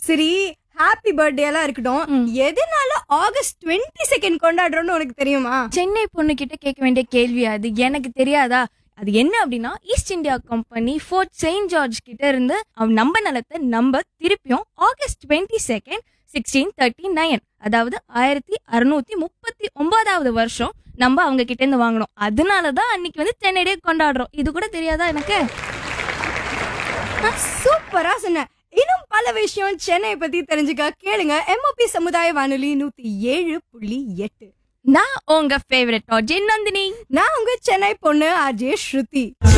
சரி happy birthday எல்லாம் இருக்கட்டும் ம். எதனால ஆகஸ்ட் டுவெண்ட்டி செகண்ட் கொண்டாடுறோம்னு உனக்கு தெரியுமா சென்னை பொண்ணு கிட்ட கேட்க வேண்டிய கேள்வி அது எனக்கு தெரியாதா அது என்ன அப்படின்னா East India company fort saint George கிட்ட இருந்து அவ நம்ம நிலத்தை நம்ம திருப்பியும் August twenty second sixteen thirty nine அதாவது ஆயிரத்தி அறுநூத்தி முப்பத்தி ஒன்பதாவது வருஷம் நம்ம அவங்க கிட்ட இருந்து வாங்கணும் அதனாலதான் அன்னைக்கு வந்து சென்னை டே கொண்டாடுறோம் இது கூட தெரியாதா எனக்கு சூப்பரா சொன்ன இன்னும் பல விஷயம் சென்னை பத்தி தெரிஞ்சுக்க கேளுங்க எம்ஓபி சமுதாய வானொலி நூத்தி ஏழு புள்ளி எட்டு நான் உங்க ஃபேவரட் ஆர்ஜே நந்தினி நான் உங்க சென்னை பொண்ணு ஆர்ஜே ஸ்ருதி